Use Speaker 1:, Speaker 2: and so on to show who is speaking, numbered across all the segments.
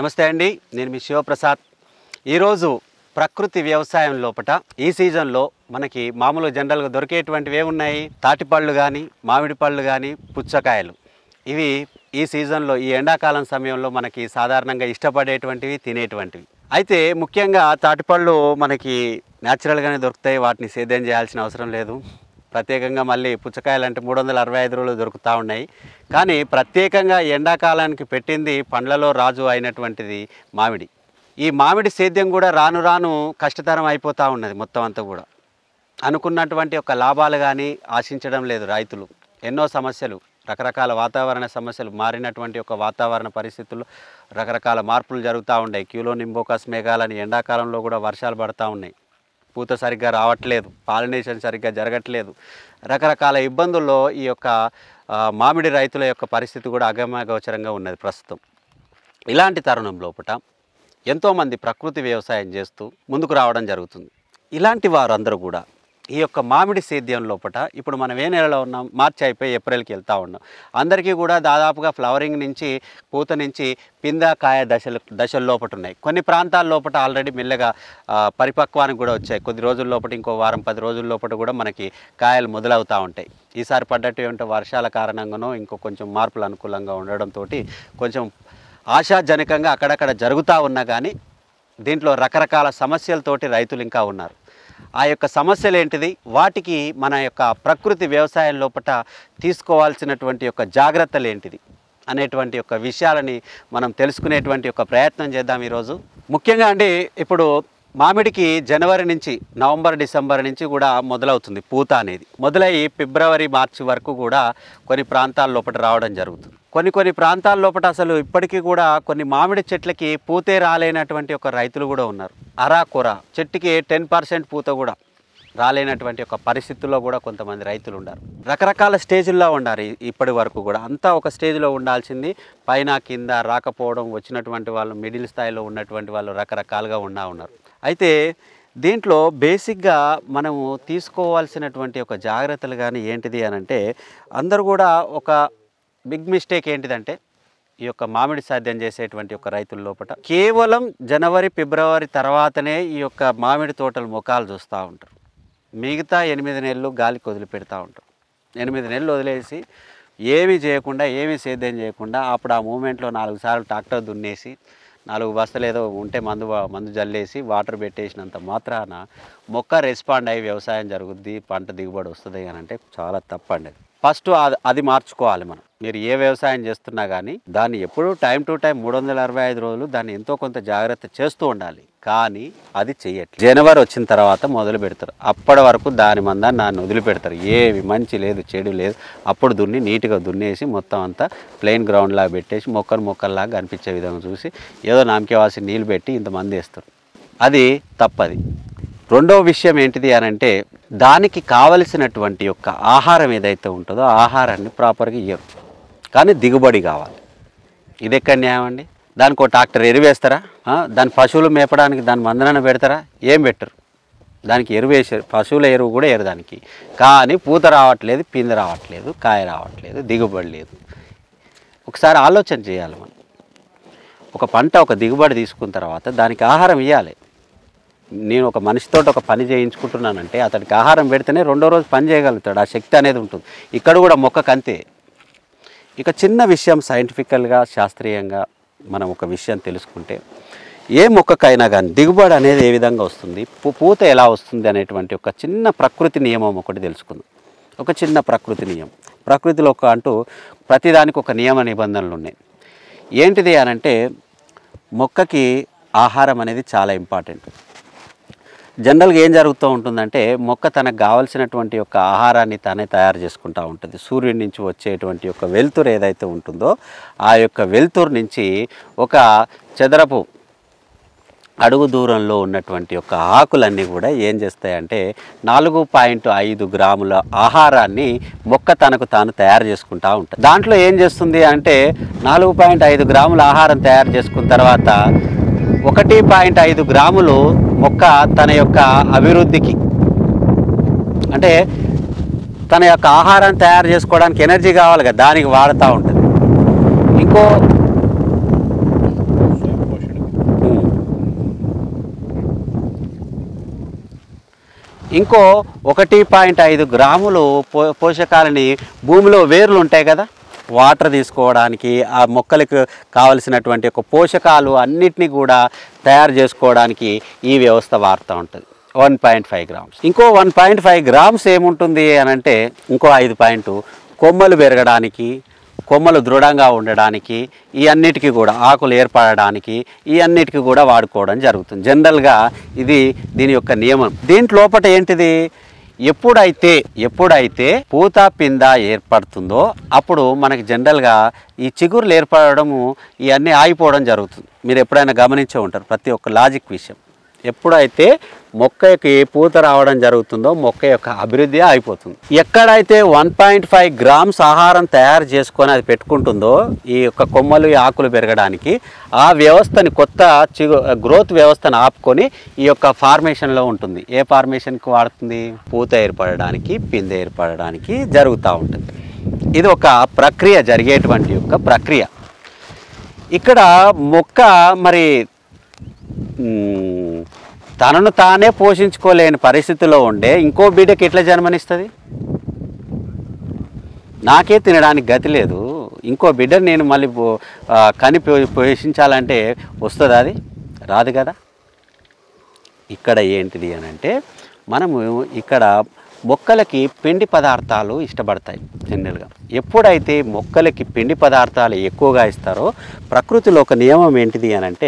Speaker 1: నమస్తే అండి నేను మీ శివప్రసాద్ ఈరోజు ప్రకృతి వ్యవసాయం లోపట ఈ సీజన్లో మనకి మామూలు జనరల్గా దొరికేటువంటివి ఏమున్నాయి తాటిపళ్ళు కానీ మామిడి పళ్ళు కానీ పుచ్చకాయలు ఇవి ఈ సీజన్లో ఈ ఎండాకాలం సమయంలో మనకి సాధారణంగా ఇష్టపడేటువంటివి తినేటువంటివి అయితే ముఖ్యంగా తాటిపళ్ళు మనకి న్యాచురల్గానే దొరుకుతాయి వాటిని సేద్యం చేయాల్సిన అవసరం లేదు ప్రత్యేకంగా మళ్ళీ పుచ్చకాయలు అంటే మూడు వందల అరవై ఐదు రోజులు దొరుకుతూ ఉన్నాయి కానీ ప్రత్యేకంగా ఎండాకాలానికి పెట్టింది పండ్లలో రాజు అయినటువంటిది మామిడి ఈ మామిడి సేద్యం కూడా రాను రాను కష్టతరం అయిపోతూ ఉన్నది మొత్తం అంతా కూడా అనుకున్నటువంటి ఒక లాభాలు కానీ ఆశించడం లేదు రైతులు ఎన్నో సమస్యలు రకరకాల వాతావరణ సమస్యలు మారినటువంటి ఒక వాతావరణ పరిస్థితుల్లో రకరకాల మార్పులు జరుగుతూ ఉన్నాయి క్యూలో నింబోకస్ మేఘాలని ఎండాకాలంలో కూడా వర్షాలు పడుతూ ఉన్నాయి పూత సరిగ్గా రావట్లేదు పాలినేషన్ సరిగ్గా జరగట్లేదు రకరకాల ఇబ్బందుల్లో ఈ యొక్క ఆ, మామిడి రైతుల యొక్క పరిస్థితి కూడా అగమ్యగోచరంగా ఉన్నది ప్రస్తుతం ఇలాంటి తరుణం లోపట ఎంతోమంది ప్రకృతి వ్యవసాయం చేస్తూ ముందుకు రావడం జరుగుతుంది ఇలాంటి వారందరూ కూడా ఈ యొక్క మామిడి సేద్యం లోపట ఇప్పుడు మనం ఏ నెలలో ఉన్నాం మార్చి అయిపోయి ఏప్రిల్కి వెళ్తూ ఉన్నాం అందరికీ కూడా దాదాపుగా ఫ్లవరింగ్ నుంచి పూత నుంచి పింద కాయ దశలు దశల లోపట ఉన్నాయి కొన్ని ప్రాంతాల లోపట ఆల్రెడీ మెల్లగా ఆ, పరిపక్వానికి కూడా వచ్చాయి కొద్ది రోజుల లోపల ఇంకో వారం పది రోజుల లోపల కూడా మనకి కాయలు మొదలవుతూ ఉంటాయి ఈసారి పడ్డటువంటి వర్షాల కారణంగానో ఇంకో కొంచెం మార్పులు అనుకూలంగా ఉండడంతో కొంచెం ఆశాజనకంగా అక్కడక్కడ జరుగుతూ ఉన్నా కానీ దీంట్లో రకరకాల సమస్యలతోటి రైతులు ఇంకా ఉన్నారు ఆ యొక్క సమస్యలు ఏంటిది వాటికి మన యొక్క ప్రకృతి వ్యవసాయం లోపట తీసుకోవాల్సినటువంటి యొక్క జాగ్రత్తలు ఏంటిది అనేటువంటి యొక్క విషయాలని మనం తెలుసుకునేటువంటి ఒక ప్రయత్నం చేద్దాం ఈరోజు ముఖ్యంగా అండి ఇప్పుడు మామిడికి జనవరి నుంచి నవంబర్ డిసెంబర్ నుంచి కూడా మొదలవుతుంది పూత అనేది మొదలయ్యి ఫిబ్రవరి మార్చి వరకు కూడా కొన్ని ప్రాంతాల లోపల రావడం జరుగుతుంది కొన్ని కొన్ని ప్రాంతాల లోపల అసలు ఇప్పటికీ కూడా కొన్ని మామిడి చెట్లకి పూతే రాలేనటువంటి ఒక రైతులు కూడా ఉన్నారు అరాకొర చెట్టుకి టెన్ పర్సెంట్ పూత కూడా రాలేనటువంటి ఒక పరిస్థితుల్లో కూడా కొంతమంది రైతులు ఉన్నారు రకరకాల స్టేజ్ల్లో ఉన్నారు ఈ- ఇప్పటి వరకు కూడా అంతా ఒక స్టేజ్లో ఉండాల్సింది పైన కింద రాకపోవడం వచ్చినటువంటి వాళ్ళు మిడిల్ స్థాయిలో ఉన్నటువంటి వాళ్ళు రకరకాలుగా ఉన్నా ఉన్నారు అయితే దీంట్లో బేసిక్గా మనము తీసుకోవాల్సినటువంటి ఒక జాగ్రత్తలు కానీ ఏంటిది అని అంటే అందరూ కూడా ఒక బిగ్ మిస్టేక్ ఏంటిదంటే ఈ యొక్క మామిడి సాధ్యం చేసేటువంటి ఒక రైతుల లోపల కేవలం జనవరి ఫిబ్రవరి తర్వాతనే ఈ యొక్క మామిడి తోటల ముఖాలు చూస్తూ ఉంటారు మిగతా ఎనిమిది నెలలు గాలికి వదిలిపెడతా ఉంటారు ఎనిమిది నెలలు వదిలేసి ఏమీ చేయకుండా ఏమీ సేద్యం చేయకుండా అప్పుడు ఆ మూమెంట్లో నాలుగు సార్లు ట్రాక్టర్ దున్నేసి నాలుగు బస్తలు ఏదో ఉంటే మందు మందు జల్లేసి వాటర్ పెట్టేసినంత మాత్రాన మొక్క రెస్పాండ్ అయ్యి వ్యవసాయం జరుగుద్ది పంట దిగుబడి వస్తుంది అని అంటే చాలా తప్పండి అది ఫస్ట్ అది అది మార్చుకోవాలి మనం మీరు ఏ వ్యవసాయం చేస్తున్నా కానీ దాన్ని ఎప్పుడూ టైం టు టైం మూడు వందల అరవై ఐదు రోజులు దాన్ని ఎంతో కొంత జాగ్రత్త చేస్తూ ఉండాలి కానీ అది చెయ్యట్లేదు జనవరి వచ్చిన తర్వాత మొదలు పెడతారు అప్పటి వరకు దాని మంద నాన్ని వదిలిపెడతారు ఏమి మంచి లేదు చెడు లేదు అప్పుడు దున్ని నీట్గా దున్నేసి మొత్తం అంతా ప్లెయిన్ గ్రౌండ్ లాగా పెట్టేసి మొక్కలు మొక్కల్లాగా కనిపించే విధంగా చూసి ఏదో నామకే వాసి నీళ్ళు పెట్టి ఇంతమంది వేస్తారు అది తప్పది రెండవ విషయం ఏంటిది అని అంటే దానికి కావలసినటువంటి యొక్క ఆహారం ఏదైతే ఉంటుందో ఆ ఆహారాన్ని ప్రాపర్గా ఇయ్యరు కానీ దిగుబడి కావాలి ఇది ఎక్కడ న్యాయం అండి దానికి ఒక ట్రాక్టర్ ఎరువేస్తారా ఆ, దాని పశువులు మేపడానికి దాని మందనాన్ని పెడతారా ఏం పెట్టరు దానికి ఎరువు వేసారు పశువుల ఎరువు కూడా ఎరు దానికి కానీ పూత రావట్లేదు పింద రావట్లేదు కాయ రావట్లేదు దిగుబడి లేదు ఒకసారి ఆలోచన చేయాలి మనం ఒక పంట ఒక దిగుబడి తీసుకున్న తర్వాత దానికి ఆహారం ఇవ్వాలి నేను ఒక మనిషితో ఒక పని చేయించుకుంటున్నానంటే అతనికి ఆహారం పెడితేనే రెండో రోజు పని చేయగలుగుతాడు ఆ శక్తి అనేది ఉంటుంది ఇక్కడ కూడా మొక్కకు అంతే ఇక చిన్న విషయం సైంటిఫికల్గా శాస్త్రీయంగా మనం ఒక విషయం తెలుసుకుంటే ఏ మొక్కకైనా కానీ దిగుబడి అనేది ఏ విధంగా వస్తుంది పూ- పూత ఎలా వస్తుంది అనేటువంటి ఒక చిన్న ప్రకృతి నియమం ఒకటి తెలుసుకుందాం ఒక చిన్న ప్రకృతి నియమం ప్రకృతిలో ఒక అంటూ ప్రతిదానికి ఒక నియమ నిబంధనలు ఉన్నాయి ఏంటిది అనంటే మొక్కకి ఆహారం అనేది చాలా ఇంపార్టెంట్ జనరల్గా ఏం జరుగుతూ ఉంటుందంటే మొక్క తనకు కావలసినటువంటి యొక్క ఆహారాన్ని తానే తయారు చేసుకుంటూ ఉంటుంది సూర్యుడి నుంచి వచ్చేటువంటి యొక్క వెలుతురు ఏదైతే ఉంటుందో ఆ యొక్క వెలుతురు నుంచి ఒక చదరపు అడుగు దూరంలో ఉన్నటువంటి యొక్క ఆకులన్నీ కూడా ఏం చేస్తాయంటే నాలుగు పాయింట్ ఐదు గ్రాముల ఆహారాన్ని మొక్క తనకు తాను తయారు చేసుకుంటా ఉంటుంది దాంట్లో ఏం చేస్తుంది అంటే నాలుగు పాయింట్ ఐదు గ్రాముల ఆహారం తయారు చేసుకున్న తర్వాత ఒకటి పాయింట్ ఐదు గ్రాములు మొక్క తన యొక్క అభివృద్ధికి అంటే తన యొక్క ఆహారం తయారు చేసుకోవడానికి ఎనర్జీ కావాలి కదా దానికి వాడుతూ ఉంటుంది ఇంకో ఇంకో ఒకటి పాయింట్ ఐదు గ్రాములు పో పోషకాలని భూమిలో వేర్లు ఉంటాయి కదా వాటర్ తీసుకోవడానికి ఆ మొక్కలకు కావలసినటువంటి ఒక పోషకాలు అన్నిటినీ కూడా తయారు చేసుకోవడానికి ఈ వ్యవస్థ వాడుతూ ఉంటుంది వన్ పాయింట్ ఫైవ్ గ్రామ్స్ ఇంకో వన్ పాయింట్ ఫైవ్ గ్రామ్స్ ఏముంటుంది అని అంటే ఇంకో ఐదు పాయింట్ కొమ్మలు పెరగడానికి కొమ్మలు దృఢంగా ఉండడానికి ఈ అన్నిటికీ కూడా ఆకులు ఏర్పడడానికి ఈ అన్నిటికీ కూడా వాడుకోవడం జరుగుతుంది జనరల్గా ఇది దీని యొక్క నియమం దీంట్లోపట ఏంటిది ఎప్పుడైతే ఎప్పుడైతే పూత పింద ఏర్పడుతుందో అప్పుడు మనకి జనరల్గా ఈ చిగురులు ఏర్పడము ఇవన్నీ ఆగిపోవడం జరుగుతుంది మీరు ఎప్పుడైనా గమనించే ఉంటారు ప్రతి ఒక్క లాజిక్ విషయం ఎప్పుడైతే మొక్కకి పూత రావడం జరుగుతుందో మొక్క యొక్క అభివృద్ధి అయిపోతుంది ఎక్కడైతే వన్ పాయింట్ ఫైవ్ గ్రామ్స్ ఆహారం తయారు చేసుకొని అది పెట్టుకుంటుందో ఈ యొక్క కొమ్మలు ఈ ఆకులు పెరగడానికి ఆ వ్యవస్థని కొత్త చిగు గ్రోత్ వ్యవస్థను ఆపుకొని ఈ యొక్క ఫార్మేషన్లో ఉంటుంది ఏ ఫార్మేషన్కి వాడుతుంది పూత ఏర్పడడానికి పిందె ఏర్పడడానికి జరుగుతూ ఉంటుంది ఇది ఒక ప్రక్రియ జరిగేటువంటి యొక్క ప్రక్రియ ఇక్కడ మొక్క మరి మ్, తనను తానే పోషించుకోలేని పరిస్థితిలో ఉండే ఇంకో బిడ్డకి ఎట్లా జన్మనిస్తుంది నాకే తినడానికి గతి లేదు ఇంకో బిడ్డను నేను మళ్ళీ పో- ఆ, కని పో- పోషించాలంటే వస్తుందా అది రాదు కదా ఇక్కడ ఏంటిది అని అంటే మనము ఇక్కడ మొక్కలకి పిండి పదార్థాలు ఇష్టపడతాయి జనరల్గా ఎప్పుడైతే మొక్కలకి పిండి పదార్థాలు ఎక్కువగా ఇస్తారో ప్రకృతిలో ఒక నియమం ఏంటిది అని అంటే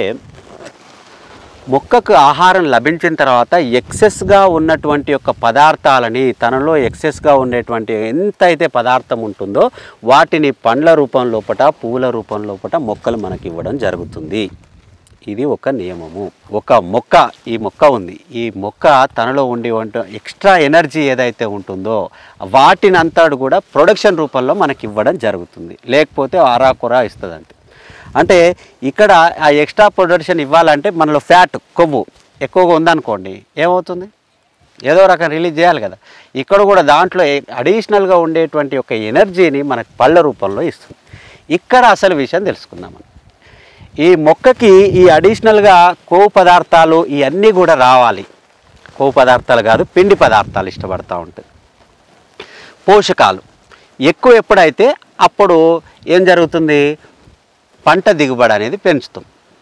Speaker 1: మొక్కకు ఆహారం లభించిన తర్వాత ఎక్సెస్గా ఉన్నటువంటి యొక్క పదార్థాలని తనలో ఎక్సెస్గా ఉండేటువంటి ఎంత అయితే పదార్థం ఉంటుందో వాటిని పండ్ల రూపం లోపట పువ్వుల రూపం లోపట మొక్కలు మనకి ఇవ్వడం జరుగుతుంది ఇది ఒక నియమము ఒక మొక్క ఈ మొక్క ఉంది ఈ మొక్క తనలో ఉండి వంట ఎక్స్ట్రా ఎనర్జీ ఏదైతే ఉంటుందో వాటిని అంతాడు కూడా ప్రొడక్షన్ రూపంలో మనకి ఇవ్వడం జరుగుతుంది లేకపోతే ఆరాకురా ఇస్తుంది అంతే అంటే ఇక్కడ ఆ ఎక్స్ట్రా ప్రొడక్షన్ ఇవ్వాలంటే మనలో ఫ్యాట్ కొవ్వు ఎక్కువగా ఉందనుకోండి ఏమవుతుంది ఏదో రకం రిలీజ్ చేయాలి కదా ఇక్కడ కూడా దాంట్లో అడిషనల్గా ఉండేటువంటి ఒక ఎనర్జీని మనకు పళ్ళ రూపంలో ఇస్తుంది ఇక్కడ అసలు విషయం తెలుసుకుందాం మనం ఈ మొక్కకి ఈ అడిషనల్గా కొవ్వు పదార్థాలు ఇవన్నీ కూడా రావాలి కొవ్వు పదార్థాలు కాదు పిండి పదార్థాలు ఇష్టపడతా ఉంటుంది పోషకాలు ఎక్కువ ఎప్పుడైతే అప్పుడు ఏం జరుగుతుంది పంట దిగుబడి అనేది పెంచుతాం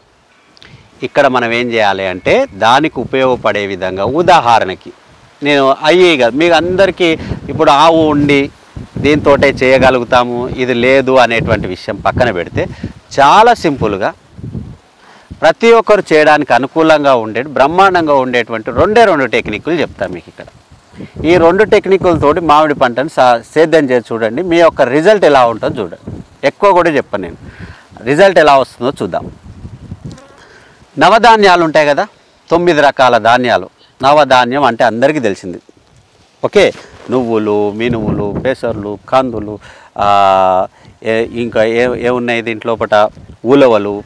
Speaker 1: ఇక్కడ మనం ఏం చేయాలి అంటే దానికి ఉపయోగపడే విధంగా ఉదాహరణకి నేను అయ్యి కాదు మీకు అందరికీ ఇప్పుడు ఆవు ఉండి దీంతోటే చేయగలుగుతాము ఇది లేదు అనేటువంటి విషయం పక్కన పెడితే చాలా సింపుల్గా ప్రతి ఒక్కరు చేయడానికి అనుకూలంగా ఉండే బ్రహ్మాండంగా ఉండేటువంటి రెండే రెండు టెక్నిక్లు చెప్తాను మీకు ఇక్కడ ఈ రెండు టెక్నికులతోటి మామిడి పంటను సా సేద్యం చేసి చూడండి మీ యొక్క రిజల్ట్ ఎలా ఉంటుందో చూడండి ఎక్కువ కూడా చెప్పను నేను రిజల్ట్ ఎలా వస్తుందో చూద్దాం నవధాన్యాలు ఉంటాయి కదా తొమ్మిది రకాల ధాన్యాలు నవధాన్యం అంటే అందరికీ తెలిసింది ఓకే నువ్వులు మినువులు పెసర్లు కందులు ఆ, ఏ- ఇంకా ఏ ఏమున్నాయి దీంట్లోపట ఉలవలు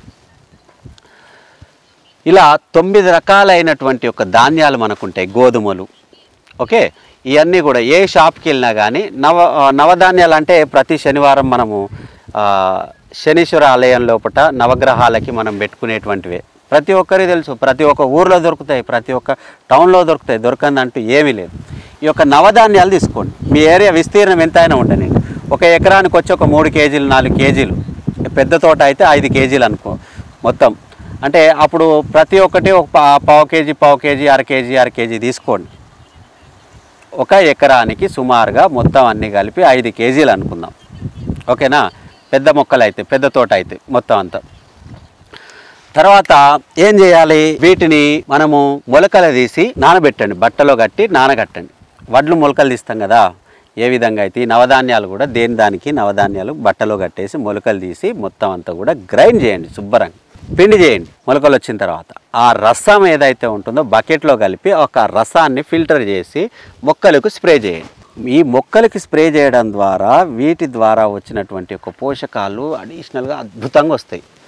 Speaker 1: ఇలా తొమ్మిది రకాలైనటువంటి ఒక ధాన్యాలు మనకుంటాయి గోధుమలు ఓకే ఇవన్నీ కూడా ఏ షాప్కి వెళ్ళినా కానీ నవ ఆ, నవధాన్యాలు అంటే ప్రతి శనివారం మనము ఆ, శనీశ్వర ఆలయం లోపట నవగ్రహాలకి మనం పెట్టుకునేటువంటివే ప్రతి ఒక్కరికి తెలుసు ప్రతి ఒక్క ఊర్లో దొరుకుతాయి ప్రతి ఒక్క టౌన్లో దొరుకుతాయి దొరకందంటూ ఏమీ లేదు ఈ యొక్క నవధాన్యాలు తీసుకోండి మీ ఏరియా విస్తీర్ణం ఎంత అయినా ఉండని ఒక ఎకరానికి వచ్చి ఒక మూడు కేజీలు నాలుగు కేజీలు పెద్ద తోట అయితే ఐదు కేజీలు అనుకో మొత్తం అంటే అప్పుడు ప్రతి ఒక్కటి ఒక పా- పావు కేజీ పావు కేజీ అర కేజీ అర కేజీ తీసుకోండి ఒక ఎకరానికి సుమారుగా మొత్తం అన్నీ కలిపి ఐదు కేజీలు అనుకుందాం ఓకేనా పెద్ద మొక్కలు అయితే పెద్ద తోట అయితే మొత్తం అంతా తర్వాత ఏం చేయాలి వీటిని మనము మొలకలు తీసి నానబెట్టండి బట్టలో కట్టి నానగట్టండి వడ్లు మొలకలు తీస్తాం కదా ఏ విధంగా అయితే ఈ నవధాన్యాలు కూడా దేని దానికి నవధాన్యాలు బట్టలో కట్టేసి మొలకలు తీసి మొత్తం అంతా కూడా గ్రైండ్ చేయండి శుభ్రంగా పిండి చేయండి మొలకలు వచ్చిన తర్వాత ఆ రసం ఏదైతే ఉంటుందో బకెట్లో కలిపి ఒక రసాన్ని ఫిల్టర్ చేసి మొక్కలకు స్ప్రే చేయండి ఈ మొక్కలకి స్ప్రే చేయడం ద్వారా వీటి ద్వారా వచ్చినటువంటి ఒక పోషకాలు అడిషనల్గా అద్భుతంగా వస్తాయి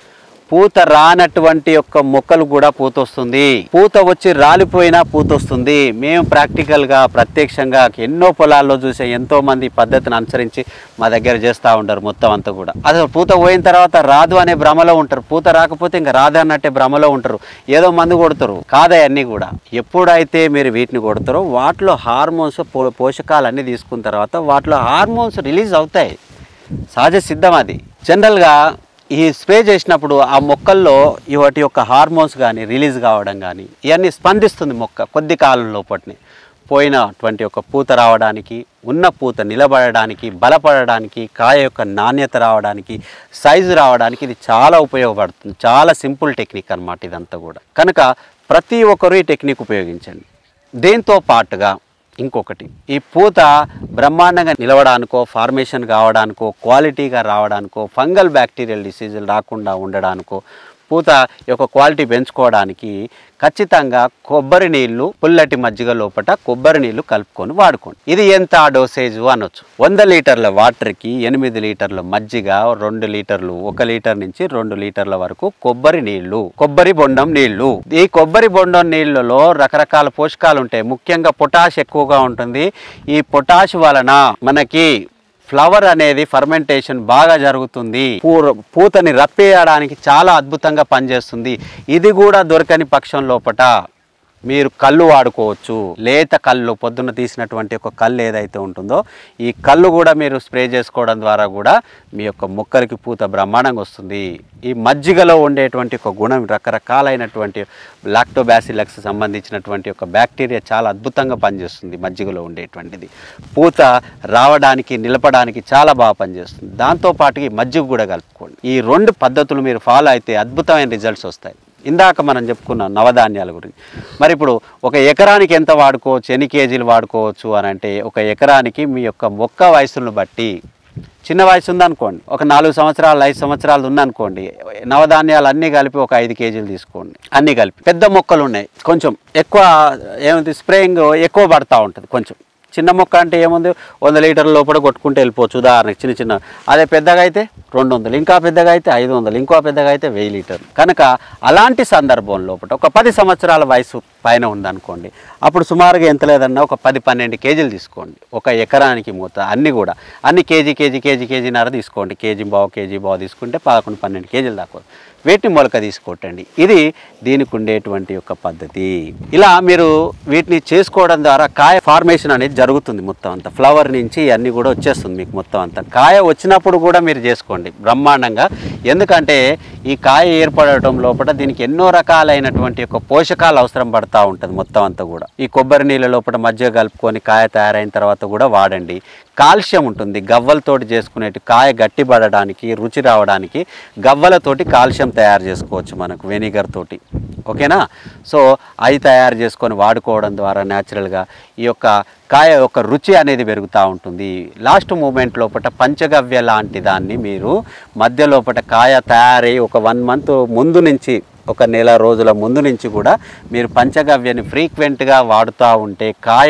Speaker 1: పూత రానటువంటి యొక్క మొక్కలు కూడా పూత వస్తుంది పూత వచ్చి రాలిపోయినా పూత వస్తుంది మేము ప్రాక్టికల్గా ప్రత్యక్షంగా ఎన్నో పొలాల్లో చూసే ఎంతో మంది ఈ పద్ధతిని అనుసరించి మా దగ్గర చేస్తూ ఉంటారు మొత్తం అంతా కూడా అసలు పూత పోయిన తర్వాత రాదు అనే భ్రమలో ఉంటారు పూత రాకపోతే ఇంకా రాదు అన్నట్టే భ్రమలో ఉంటారు ఏదో మందు కొడతారు కాదా అన్నీ కూడా ఎప్పుడైతే మీరు వీటిని కొడతారో వాటిలో హార్మోన్స్ పో పోషకాలన్నీ తీసుకున్న తర్వాత వాటిలో హార్మోన్స్ రిలీజ్ అవుతాయి సహజ సిద్ధం అది జనరల్గా ఈ స్ప్రే చేసినప్పుడు ఆ మొక్కల్లో ఈ వాటి యొక్క హార్మోన్స్ కానీ రిలీజ్ కావడం కానీ ఇవన్నీ స్పందిస్తుంది మొక్క కొద్ది కాలం లోపటిని పోయినటువంటి ఒక పూత రావడానికి ఉన్న పూత నిలబడడానికి బలపడడానికి కాయ యొక్క నాణ్యత రావడానికి సైజు రావడానికి ఇది చాలా ఉపయోగపడుతుంది చాలా సింపుల్ టెక్నిక్ అన్నమాట ఇదంతా కూడా కనుక ప్రతి ఒక్కరూ ఈ టెక్నిక్ ఉపయోగించండి దీంతో పాటుగా ఇంకొకటి ఈ పూత బ్రహ్మాండంగా నిలవడానికో ఫార్మేషన్ కావడానికో క్వాలిటీగా రావడానికో ఫంగల్ బ్యాక్టీరియల్ డిసీజులు రాకుండా ఉండడానికో పూత యొక్క క్వాలిటీ పెంచుకోవడానికి ఖచ్చితంగా కొబ్బరి నీళ్లు పుల్లటి మజ్జిగ లోపట కొబ్బరి నీళ్లు కలుపుకొని వాడుకోండి ఇది ఎంత డోసేజ్ అనొచ్చు వంద లీటర్ల వాటర్కి ఎనిమిది లీటర్ల మజ్జిగ రెండు లీటర్లు ఒక లీటర్ నుంచి రెండు లీటర్ల వరకు కొబ్బరి నీళ్లు కొబ్బరి బొండం నీళ్లు ఈ కొబ్బరి బొండం నీళ్లలో రకరకాల పోషకాలు ఉంటాయి ముఖ్యంగా పొటాష్ ఎక్కువగా ఉంటుంది ఈ పొటాష్ వలన మనకి ఫ్లవర్ అనేది ఫర్మెంటేషన్ బాగా జరుగుతుంది పూ- పూతని రప్పేయడానికి చాలా అద్భుతంగా పనిచేస్తుంది ఇది కూడా దొరకని పక్షం లోపట మీరు కళ్ళు వాడుకోవచ్చు లేత కళ్ళు పొద్దున్న తీసినటువంటి ఒక కళ్ళు ఏదైతే ఉంటుందో ఈ కళ్ళు కూడా మీరు స్ప్రే చేసుకోవడం ద్వారా కూడా మీ యొక్క మొక్కలకి పూత బ్రహ్మాండంగా వస్తుంది ఈ మజ్జిగలో ఉండేటువంటి ఒక గుణం రకరకాలైనటువంటి లాక్టోబాసిలక్స్ సంబంధించినటువంటి ఒక బ్యాక్టీరియా చాలా అద్భుతంగా పనిచేస్తుంది మజ్జిగలో ఉండేటువంటిది పూత రావడానికి నిలపడానికి చాలా బాగా పనిచేస్తుంది దాంతోపాటు ఈ మజ్జిగ కూడా కలుపుకోండి ఈ రెండు పద్ధతులు మీరు ఫాలో అయితే అద్భుతమైన రిజల్ట్స్ వస్తాయి ఇందాక మనం చెప్పుకున్నాం నవధాన్యాల గురించి మరి ఇప్పుడు ఒక ఎకరానికి ఎంత వాడుకోవచ్చు ఎన్ని కేజీలు వాడుకోవచ్చు అని అంటే ఒక ఎకరానికి మీ యొక్క మొక్క వయసును బట్టి చిన్న వయసు ఉందనుకోండి ఒక నాలుగు సంవత్సరాలు ఐదు సంవత్సరాలు ఉందనుకోండి నవధాన్యాలు అన్నీ కలిపి ఒక ఐదు కేజీలు తీసుకోండి అన్నీ కలిపి పెద్ద మొక్కలు ఉన్నాయి కొంచెం ఎక్కువ ఏముంది స్ప్రేయింగ్ ఎక్కువ పడతా ఉంటుంది కొంచెం చిన్న మొక్క అంటే ఏముంది వంద లీటర్ల లోపల కొట్టుకుంటూ వెళ్ళిపోవచ్చు ఉదాహరణకి చిన్న చిన్న అదే పెద్దగా అయితే రెండు వందలు ఇంకా పెద్దగా అయితే ఐదు వందలు ఇంకో పెద్దగా అయితే వెయ్యి లీటర్లు కనుక అలాంటి సందర్భం లోపల ఒక పది సంవత్సరాల వయసు పైన ఉందనుకోండి అప్పుడు సుమారుగా ఎంత లేదన్నా ఒక పది పన్నెండు కేజీలు తీసుకోండి ఒక ఎకరానికి మూత అన్నీ కూడా అన్ని కేజీ కేజీ కేజీ కేజీన్నర తీసుకోండి కేజీ బావు కేజీ బావు తీసుకుంటే పదకొండు పన్నెండు కేజీలు దాకా వీటిని మొలక తీసుకోవటండి ఇది దీనికి ఉండేటువంటి యొక్క పద్ధతి ఇలా మీరు వీటిని చేసుకోవడం ద్వారా కాయ ఫార్మేషన్ అనేది జరుగుతుంది మొత్తం అంతా ఫ్లవర్ నుంచి అన్నీ కూడా వచ్చేస్తుంది మీకు మొత్తం అంతా కాయ వచ్చినప్పుడు కూడా మీరు చేసుకోండి బ్రహ్మాండంగా ఎందుకంటే ఈ కాయ ఏర్పడటం లోపల దీనికి ఎన్నో రకాలైనటువంటి యొక్క పోషకాలు అవసరం పడతా ఉంటుంది మొత్తం అంతా కూడా ఈ కొబ్బరి నీళ్ళ లోపల మధ్య కలుపుకొని కాయ తయారైన తర్వాత కూడా వాడండి కాల్షియం ఉంటుంది గవ్వలతోటి చేసుకునేటి కాయ గట్టిపడడానికి రుచి రావడానికి గవ్వలతోటి కాల్షియం తయారు చేసుకోవచ్చు మనకు వెనిగర్ తోటి ఓకేనా సో అవి తయారు చేసుకొని వాడుకోవడం ద్వారా న్యాచురల్గా ఈ యొక్క కాయ యొక్క రుచి అనేది పెరుగుతూ ఉంటుంది లాస్ట్ మూమెంట్ లోపల పంచగవ్య లాంటి దాన్ని మీరు మధ్య లోపల కాయ తయారై ఒక వన్ మంత్ ముందు నుంచి ఒక నెల రోజుల ముందు నుంచి కూడా మీరు పంచగవ్యని ఫ్రీక్వెంట్గా వాడుతూ ఉంటే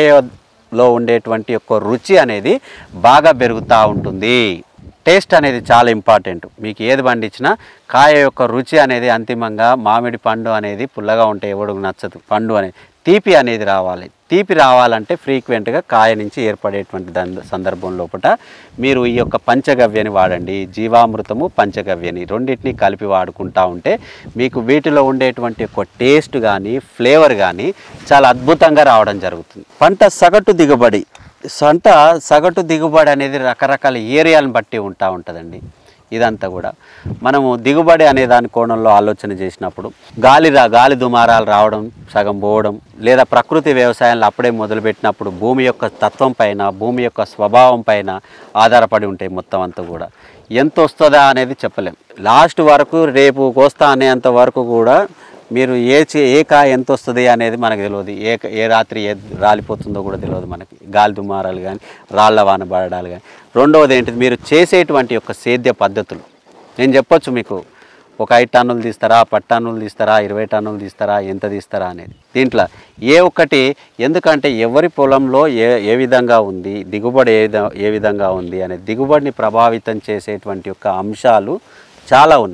Speaker 1: కాయలో ఉండేటువంటి యొక్క రుచి అనేది బాగా పెరుగుతూ ఉంటుంది టేస్ట్ అనేది చాలా ఇంపార్టెంట్ మీకు ఏది పండించినా కాయ యొక్క రుచి అనేది అంతిమంగా మామిడి పండు అనేది పుల్లగా ఉంటే ఎవడు నచ్చదు పండు అనేది తీపి అనేది రావాలి తీపి రావాలంటే ఫ్రీక్వెంట్గా కాయ నుంచి ఏర్పడేటువంటి దంద సందర్భం లోపల మీరు ఈ యొక్క పంచగవ్యని వాడండి జీవామృతము పంచగవ్యని రెండింటిని కలిపి వాడుకుంటా ఉంటే మీకు వీటిలో ఉండేటువంటి ఒక టేస్ట్ కానీ ఫ్లేవర్ కానీ చాలా అద్భుతంగా రావడం జరుగుతుంది పంట సగటు దిగుబడి పంట సగటు దిగుబడి అనేది రకరకాల ఏరియాలను బట్టి ఉంటా ఉంటుందండి ఇదంతా కూడా మనము దిగుబడి అనే దాని కోణంలో ఆలోచన చేసినప్పుడు గాలి రా గాలి దుమారాలు రావడం సగం పోవడం లేదా ప్రకృతి వ్యవసాయాలు అప్పుడే మొదలుపెట్టినప్పుడు భూమి యొక్క తత్వం పైన భూమి యొక్క స్వభావం పైన ఆధారపడి ఉంటాయి మొత్తం అంతా కూడా ఎంత వస్తుందా అనేది చెప్పలేం లాస్ట్ వరకు రేపు కోస్తా అనేంత వరకు కూడా మీరు ఏ చే- ఏ కాయ ఎంత వస్తుంది అనేది మనకు తెలియదు ఏ క- ఏ రాత్రి ఏ రాలిపోతుందో కూడా తెలియదు మనకి గాలి దుమారాలు కానీ రాళ్ల వాన పడడాలు కానీ రెండవది ఏంటిది మీరు చేసేటువంటి యొక్క సేద్య పద్ధతులు నేను చెప్పొచ్చు మీకు ఒక ఐదు టన్నులు తీస్తారా పది టన్నులు తీస్తారా ఇరవై టన్నులు తీస్తారా ఎంత తీస్తారా అనేది దీంట్లో ఏ ఒక్కటి ఎందుకంటే ఎవరి పొలంలో ఏ ఏ విధంగా ఉంది దిగుబడి ఏ విధ- ఏ విధంగా ఉంది అనే దిగుబడిని ప్రభావితం చేసేటువంటి యొక్క అంశాలు చాలా ఉన్నాయి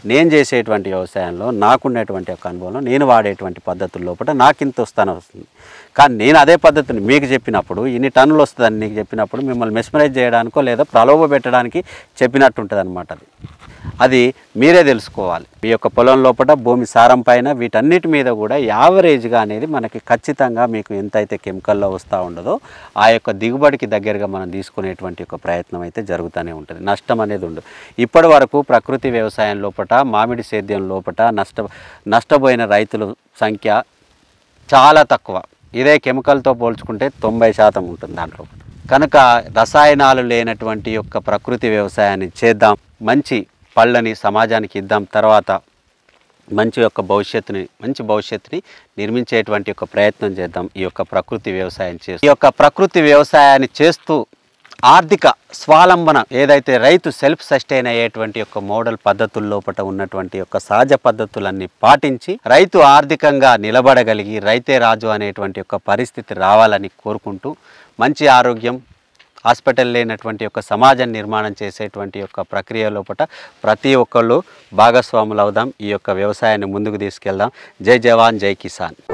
Speaker 1: నేను చేసేటువంటి వ్యవసాయంలో నాకున్నటువంటి ఒక అనుభవంలో నేను వాడేటువంటి పద్ధతుల లోపల నాకు ఇంత వస్తానే వస్తుంది కానీ నేను అదే పద్ధతిని మీకు చెప్పినప్పుడు ఇన్ని టన్నులు వస్తుందని నీకు చెప్పినప్పుడు మిమ్మల్ని మెస్మరైజ్ చేయడానికో లేదా ప్రలోభ పెట్టడానికి చెప్పినట్టు ఉంటుంది అనమాట అది అది మీరే తెలుసుకోవాలి మీ యొక్క పొలం లోపల భూమి సారం పైన వీటన్నిటి మీద కూడా యావరేజ్గా అనేది మనకి ఖచ్చితంగా మీకు ఎంతైతే కెమికల్లో వస్తూ ఉండదో ఆ యొక్క దిగుబడికి దగ్గరగా మనం తీసుకునేటువంటి ఒక ప్రయత్నం అయితే జరుగుతూనే ఉంటుంది నష్టం అనేది ఉండదు ఇప్పటి వరకు ప్రకృతి వ్యవసాయం లోపల మామిడి సేద్యం లోపల నష్ట నష్టపోయిన రైతుల సంఖ్య చాలా తక్కువ ఇదే కెమికల్తో పోల్చుకుంటే తొంభై శాతం ఉంటుంది దాంట్లో కనుక రసాయనాలు లేనటువంటి యొక్క ప్రకృతి వ్యవసాయాన్ని చేద్దాం మంచి పళ్ళని సమాజానికి ఇద్దాం తర్వాత మంచి యొక్క భవిష్యత్తుని మంచి భవిష్యత్తుని నిర్మించేటువంటి యొక్క ప్రయత్నం చేద్దాం ఈ యొక్క ప్రకృతి వ్యవసాయం చేస్తూ ఈ యొక్క ప్రకృతి వ్యవసాయాన్ని చేస్తూ ఆర్థిక స్వాలంబన ఏదైతే రైతు సెల్ఫ్ సస్టైన్ అయ్యేటువంటి యొక్క మోడల్ పద్ధతుల లోపల ఉన్నటువంటి యొక్క సహజ పద్ధతులన్నీ పాటించి రైతు ఆర్థికంగా నిలబడగలిగి రైతే రాజు అనేటువంటి యొక్క పరిస్థితి రావాలని కోరుకుంటూ మంచి ఆరోగ్యం హాస్పిటల్ లేనటువంటి యొక్క సమాజం నిర్మాణం చేసేటువంటి యొక్క ప్రక్రియ లోపల ప్రతి ఒక్కళ్ళు భాగస్వాములు అవుదాం ఈ యొక్క వ్యవసాయాన్ని ముందుకు తీసుకెళ్దాం జై జవాన్ జై కిసాన్